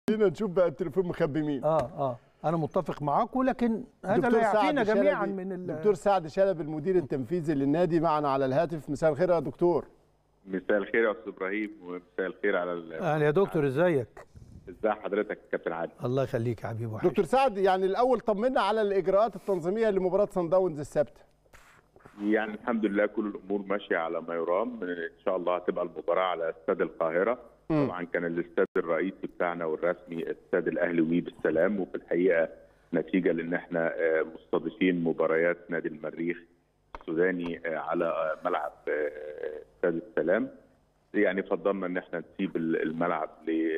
خلينا نشوف بقى التليفون مخبي مين اه اه انا متفق معاكم لكن هذا لا دكتور يعفينا سعد جميعا شلبي- من ال... دكتور سعد شلبي المدير التنفيذي للنادي معنا على الهاتف مساء الخير يا دكتور مساء الخير يا استاذ ابراهيم ومساء الخير على ال- اهلا يا دكتور ازيك ازي حضرتك يا كابتن عادل الله يخليك يا حبيبي وحبيبي دكتور سعد يعني الاول طمنا على الاجراءات التنظيميه لمباراه صن داونز السبت يعني الحمد لله كل الامور ماشيه على ما يرام ان شاء الله هتبقى المباراه على استاد القاهره مم. طبعا كان الاستاد الرئيسي بتاعنا والرسمي استاد الاهلي وي بالسلام وفي الحقيقه نتيجه لان احنا آه، مستضيفين مباريات نادي المريخ السوداني آه، على آه، ملعب آه، استاد السلام يعني فضلنا ان احنا نسيب ال- الملعب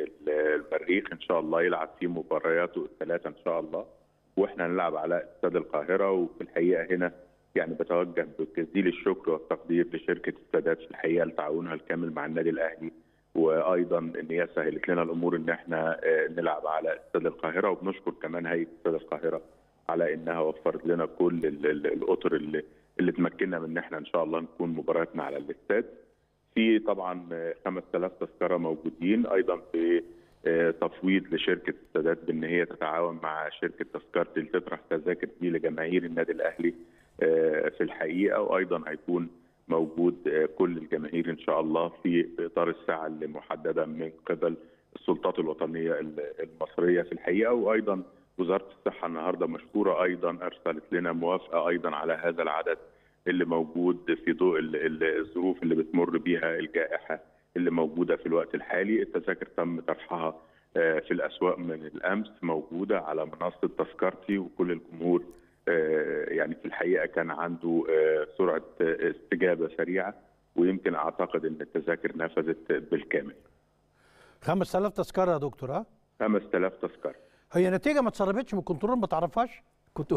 للمريخ ان شاء الله يلعب فيه مبارياته الثلاثه ان شاء الله واحنا نلعب على استاد القاهره وفي الحقيقه هنا يعني بتوجه بجزيل الشكر والتقدير لشركه السادات في الحقيقه لتعاونها الكامل مع النادي الاهلي وايضا ان هي سهلت لنا الامور ان احنا آه، نلعب على استاد القاهره وبنشكر كمان هيئه استاد القاهره على انها وفرت لنا كل ال- ال- الاطر اللي اللي تمكننا من ان احنا ان شاء الله نكون مباراتنا على الاستاد. في طبعا آه، 5000 تذكره موجودين ايضا في آه، تفويض لشركه السادات بان هي تتعاون مع شركه تذكرتي لتطرح تذاكر دي لجماهير النادي الاهلي آه، في الحقيقه وايضا هيكون موجود آه، كل الجماهير ان شاء الله في في اطار الساعه المحدده من قبل السلطات الوطنيه ال- المصريه في الحقيقه وايضا وزاره الصحه النهارده مشكوره ايضا ارسلت لنا موافقه ايضا على هذا العدد اللي موجود في ضوء ال- ال- الظروف اللي بتمر بيها الجائحه اللي موجوده في الوقت الحالي، التذاكر تم طرحها آه، في الاسواق من الامس موجوده على منصه تذكرتي وكل الجمهور آه، يعني في الحقيقه كان عنده آه، سرعه آه، استجابه سريعه ويمكن اعتقد ان التذاكر نفذت بالكامل. 5000 تذكره يا دكتور ها 5000 تذكره. هي نتيجه ما اتسربتش من الكنترول ما تعرفهاش كنت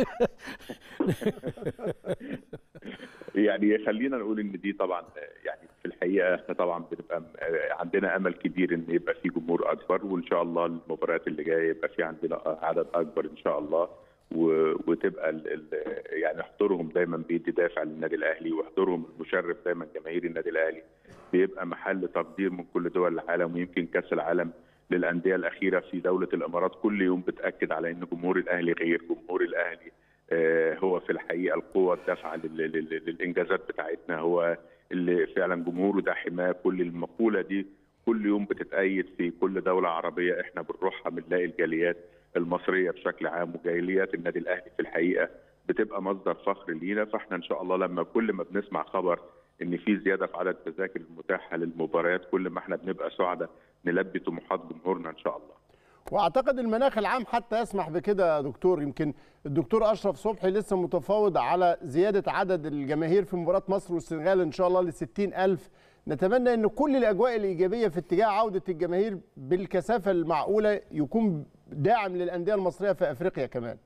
يعني خلينا نقول ان دي طبعا يعني في الحقيقه احنا طبعا بنبقى عندنا امل كبير ان يبقى في جمهور اكبر وان شاء الله المباريات اللي جايه يبقى في عندنا عدد اكبر ان شاء الله و- وتبقى ال ال يعني حضورهم دايما بيدي دافع للنادي الاهلي وحضورهم المشرف دايما جماهير النادي الاهلي بيبقى محل تقدير من كل دول العالم ويمكن كاس العالم للانديه الاخيره في دوله الامارات كل يوم بتاكد على ان جمهور الاهلي غير جمهور الاهلي آه، هو في الحقيقه القوه الدافعه لل- لل- للانجازات بتاعتنا هو اللي فعلا جمهوره ده حماه كل المقوله دي كل يوم بتتأيد في كل دولة عربية احنا بنروحها بنلاقي الجاليات المصرية بشكل عام وجاليات النادي الأهلي في الحقيقة بتبقى مصدر فخر لينا فاحنا إن شاء الله لما كل ما بنسمع خبر إن في زيادة في عدد التذاكر المتاحة للمباريات كل ما احنا بنبقى سعداء نلبي طموحات جمهورنا إن شاء الله. واعتقد المناخ العام حتى يسمح بكده يا دكتور يمكن الدكتور اشرف صبحي لسه متفاوض على زياده عدد الجماهير في مباراه مصر والسنغال ان شاء الله ل ألف نتمنى ان كل الاجواء الايجابيه في اتجاه عوده الجماهير بالكثافه المعقوله يكون داعم للانديه المصريه في افريقيا كمان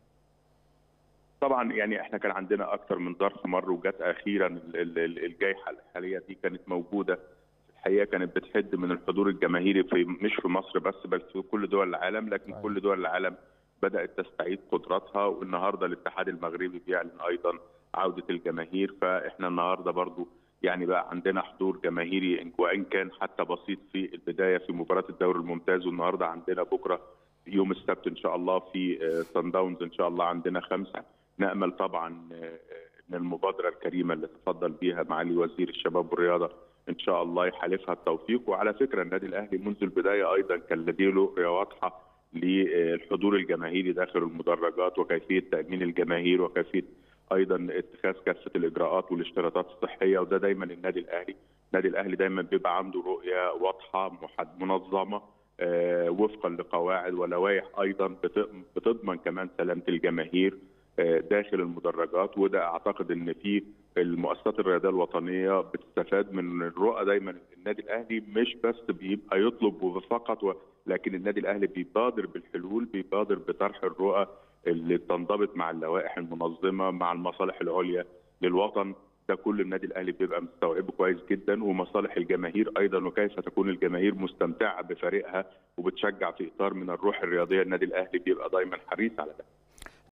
طبعا يعني احنا كان عندنا اكثر من ظرف مر وجت اخيرا ال- ال- ال- الجائحه الحاليه دي كانت موجوده في الحقيقه كانت بتحد من الحضور الجماهيري في مش في مصر بس بل في كل دول العالم لكن صحيح. كل دول العالم بدات تستعيد قدراتها والنهارده الاتحاد المغربي بيعلن ايضا عوده الجماهير فاحنا النهارده برضو يعني بقى عندنا حضور جماهيري إن- وان كان حتى بسيط في البدايه في مباراه الدوري الممتاز والنهارده عندنا بكره يوم السبت ان شاء الله في سان داونز ان شاء الله عندنا خمسه نامل طبعا آه، ان المبادره الكريمه اللي تفضل بيها معالي وزير الشباب والرياضه ان شاء الله يحالفها التوفيق وعلى فكره النادي الاهلي منذ البدايه ايضا كان لديه رؤيه واضحه للحضور الجماهيري داخل المدرجات وكيفيه تامين الجماهير وكيفيه ايضا اتخاذ كافه الاجراءات والاشتراطات الصحيه وده دايما النادي الاهلي النادي الاهلي دايما بيبقى عنده رؤيه واضحه محد- منظمه آه، وفقا لقواعد ولوائح ايضا بت- بتضمن كمان سلامه الجماهير آه، داخل المدرجات وده اعتقد ان في المؤسسات الرياضيه الوطنيه بتستفاد من الرؤى دايما النادي الاهلي مش بس بيبقى يطلب فقط و- لكن النادي الاهلي بيبادر بالحلول بيبادر بطرح الرؤى اللي تنضبط مع اللوائح المنظمه مع المصالح العليا للوطن ده كل النادي الاهلي بيبقى مستوعبه كويس جدا ومصالح الجماهير ايضا وكيف تكون الجماهير مستمتعه بفريقها وبتشجع في اطار من الروح الرياضيه النادي الاهلي بيبقى دايما حريص على ده